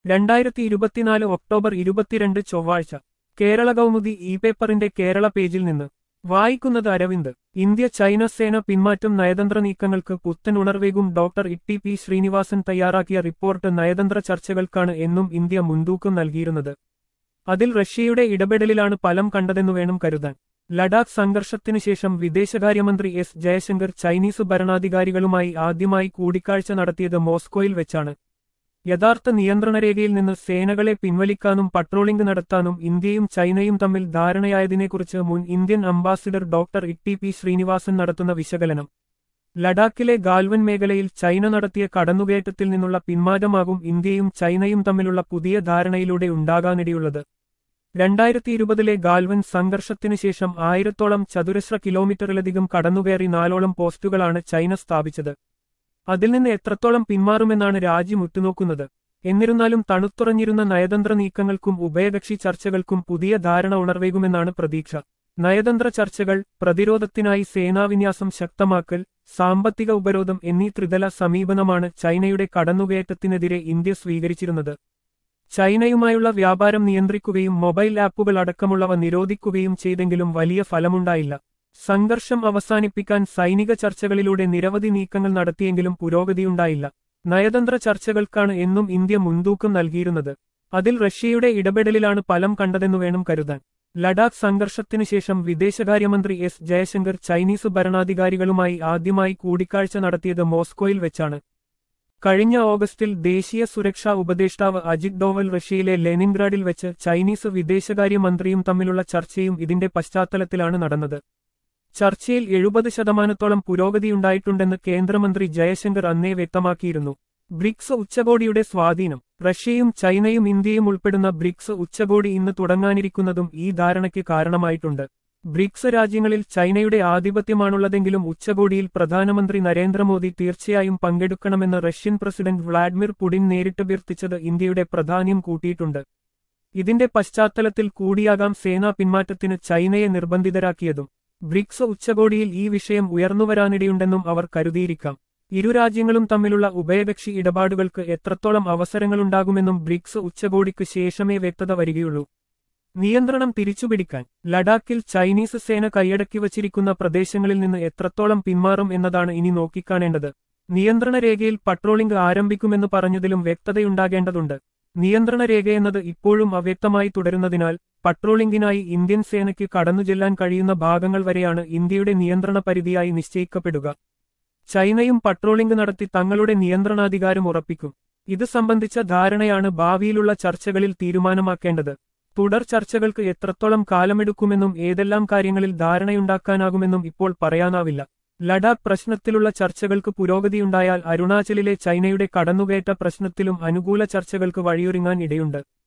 രണ്ടായിരത്തി ഇരുപത്തിനാല് ഒക്ടോബർ ഇരുപത്തിരണ്ട് ചൊവ്വാഴ്ച കേരള കൗമുദി ഇ പേപ്പറിന്റെ കേരള പേജിൽ നിന്ന് വായിക്കുന്നത് അരവിന്ദ് ഇന്ത്യ ചൈന സേന പിന്മാറ്റം നയതന്ത്ര നീക്കങ്ങൾക്ക് പുത്തൻ ഉണർവേകും ഡോക്ടർ ഇട്ടി പി ശ്രീനിവാസൻ തയ്യാറാക്കിയ റിപ്പോർട്ട് നയതന്ത്ര ചർച്ചകൾക്കാണ് എന്നും ഇന്ത്യ മുൻതൂക്കം നൽകിയിരുന്നത് അതിൽ റഷ്യയുടെ ഇടപെടലിലാണ് ഫലം കണ്ടതെന്നു വേണം കരുതാൻ ലഡാക്ക് സംഘർഷത്തിനു ശേഷം വിദേശകാര്യമന്ത്രി എസ് ജയശങ്കർ ചൈനീസ് ഭരണാധികാരികളുമായി ആദ്യമായി കൂടിക്കാഴ്ച നടത്തിയത് മോസ്കോയിൽ വെച്ചാണ് യഥാർത്ഥ നിയന്ത്രണരേഖയിൽ നിന്ന് സേനകളെ പിൻവലിക്കാനും പട്രോളിംഗ് നടത്താനും ഇന്ത്യയും ചൈനയും തമ്മിൽ ധാരണയായതിനെക്കുറിച്ച് മുൻ Indian ambassador doctor Itty P Sreenivasan നടത്തുന്ന വിശകലനം ലഡാക്കിലെ ഗാൽവൻ മേഖലയിൽ ചൈന നടത്തിയ കടന്നുകയറ്റത്തിൽ നിന്നുള്ള പിന്മാറ്റമാകും ഇന്ത്യയും ചൈനയും തമ്മിലുള്ള പുതിയ ധാരണയിലൂടെ ഉണ്ടാകാനിടയുള്ളത് രണ്ടായിരത്തി ഇരുപതിലെ ഗാൽവൻ സംഘർഷത്തിനു ശേഷം ആയിരത്തോളം ചതുരശ്ര കിലോമീറ്ററിലധികം കടന്നുകയറി നാലോളം പോസ്റ്റുകളാണ് ചൈന സ്ഥാപിച്ചത് അതിൽ നിന്ന് എത്രത്തോളം പിന്മാറുമെന്നാണ് രാജ്യം ഉറ്റുനോക്കുന്നത് എന്നിരുന്നാലും തണുത്തുറഞ്ഞിരുന്ന നയതന്ത്ര നീക്കങ്ങൾക്കും ഉഭയകക്ഷി ചർച്ചകൾക്കും പുതിയ ധാരണ ഉണർവേകുമെന്നാണ് പ്രതീക്ഷ നയതന്ത്ര ചർച്ചകൾ പ്രതിരോധത്തിനായി സേനാവിന്യാസം ശക്തമാക്കൽ സാമ്പത്തിക ഉപരോധം എന്നീ ത്രിതല സമീപനമാണ് ചൈനയുടെ കടന്നുകയറ്റത്തിനെതിരെ ഇന്ത്യ സ്വീകരിച്ചിരുന്നത് ചൈനയുമായുള്ള വ്യാപാരം നിയന്ത്രിക്കുകയും മൊബൈൽ ആപ്പുകൾ അടക്കമുള്ളവ നിരോധിക്കുകയും ചെയ്തെങ്കിലും വലിയ ഫലമുണ്ടായില്ല സംഘർഷം അവസാനിപ്പിക്കാൻ സൈനിക ചർച്ചകളിലൂടെ നിരവധി നീക്കങ്ങൾ നടത്തിയെങ്കിലും പുരോഗതിയുണ്ടായില്ല നയതന്ത്ര ചർച്ചകൾക്കാണ് എന്നും ഇന്ത്യ മുൻതൂക്കം നൽകിയിരുന്നത് അതിൽ റഷ്യയുടെ ഇടപെടലിലാണ് ഫലം കണ്ടതെന്നു വേണം കരുതാൻ ലഡാക്ക് സംഘർഷത്തിനു ശേഷം വിദേശകാര്യമന്ത്രി എസ് ജയശങ്കർ ചൈനീസ് ഭരണാധികാരികളുമായി ആദ്യമായി കൂടിക്കാഴ്ച നടത്തിയത് മോസ്കോയിൽ വെച്ചാണ് കഴിഞ്ഞ ഓഗസ്റ്റിൽ ദേശീയ സുരക്ഷാ ഉപദേഷ്ടാവ് അജിത് ഡോവൽ റഷ്യയിലെ ലെനിൻഗ്രാഡിൽ വെച്ച് ചൈനീസ് വിദേശകാര്യമന്ത്രിയും തമ്മിലുള്ള ചർച്ചയും ഇതിന്റെ പശ്ചാത്തലത്തിലാണ് നടന്നത് ചർച്ചയിൽ എഴുപത് ശതമാനത്തോളം പുരോഗതിയുണ്ടായിട്ടുണ്ടെന്ന് കേന്ദ്രമന്ത്രി ജയശങ്കർ അന്നേ വ്യക്തമാക്കിയിരുന്നു ബ്രിക്സ് ഉച്ചകോടിയുടെ സ്വാധീനം റഷ്യയും ചൈനയും ഇന്ത്യയും ഉൾപ്പെടുന്ന ബ്രിക്സ് ഉച്ചകോടി ഇന്ന് തുടങ്ങാനിരിക്കുന്നതും ഈ ധാരണയ്ക്ക് കാരണമായിട്ടുണ്ട് ബ്രിക്സ് രാജ്യങ്ങളിൽ ചൈനയുടെ ആധിപത്യമാണുള്ളതെങ്കിലും ഉച്ചകോടിയിൽ പ്രധാനമന്ത്രി നരേന്ദ്രമോദി തീർച്ചയായും പങ്കെടുക്കണമെന്ന് റഷ്യൻ പ്രസിഡന്റ് വ്ളാഡിമിർ പുടിൻ നേരിട്ടഭ്യർത്ഥിച്ചത് ഇന്ത്യയുടെ പ്രാധാന്യം കൂട്ടിയിട്ടുണ്ട് ഇതിന്റെ പശ്ചാത്തലത്തിൽ കൂടിയാകാം സേനാ പിന്മാറ്റത്തിന് ചൈനയെ നിർബന്ധിതരാക്കിയതും ബ്രിക്സ് ഉച്ചകോടിയിൽ ഈ വിഷയം ഉയർന്നുവരാനിടയുണ്ടെന്നും അവർ കരുതിയിരിക്കാം ഇരു രാജ്യങ്ങളും തമ്മിലുള്ള ഉഭയകക്ഷി ഇടപാടുകൾക്ക് എത്രത്തോളം അവസരങ്ങളുണ്ടാകുമെന്നും ബ്രിക്സ് ഉച്ചകോടിക്ക് ശേഷമേ വ്യക്തത വരികയുള്ളൂ നിയന്ത്രണം തിരിച്ചുപിടിക്കാൻ ലഡാക്കിൽ ചൈനീസ് സേന കൈയടക്കി വച്ചിരിക്കുന്ന പ്രദേശങ്ങളിൽ നിന്ന് എത്രത്തോളം പിന്മാറും എന്നതാണ് ഇനി നോക്കിക്കാണേണ്ടത് നിയന്ത്രണ രേഖയിൽ പട്രോളിംഗ് ആരംഭിക്കുമെന്ന് പറഞ്ഞതിലും വ്യക്തതയുണ്ടാകേണ്ടതുണ്ട് നിയന്ത്രണ രേഖയെന്നത് ഇപ്പോഴും അവ്യക്തമായി തുടരുന്നതിനാൽ പട്രോളിംഗിനായി ഇന്ത്യൻ സേനയ്ക്ക് കടന്നുചെല്ലാൻ കഴിയുന്ന ഭാഗങ്ങൾ വരെയാണ് ഇന്ത്യയുടെ നിയന്ത്രണ പരിധിയായി നിശ്ചയിക്കപ്പെടുക ചൈനയും പട്രോളിംഗ് നടത്തി തങ്ങളുടെ നിയന്ത്രണാധികാരം ഉറപ്പിക്കും ഇത് സംബന്ധിച്ച ധാരണയാണ് ഭാവിയിലുള്ള ചർച്ചകളിൽ തീരുമാനമാക്കേണ്ടത് തുടർ ചർച്ചകൾക്ക് എത്രത്തോളം കാലമെടുക്കുമെന്നും ഏതെല്ലാം കാര്യങ്ങളിൽ ധാരണയുണ്ടാക്കാനാകുമെന്നും ഇപ്പോൾ പറയാനാവില്ല ലഡാക്ക് പ്രശ്നത്തിലുള്ള ചർച്ചകൾക്ക് പുരോഗതിയുണ്ടായാൽ അരുണാചലിലെ ചൈനയുടെ കടന്നുകയറ്റ പ്രശ്നത്തിലും അനുകൂല ചർച്ചകൾക്ക് വഴിയൊരുങ്ങാൻ ഇടയുണ്ട്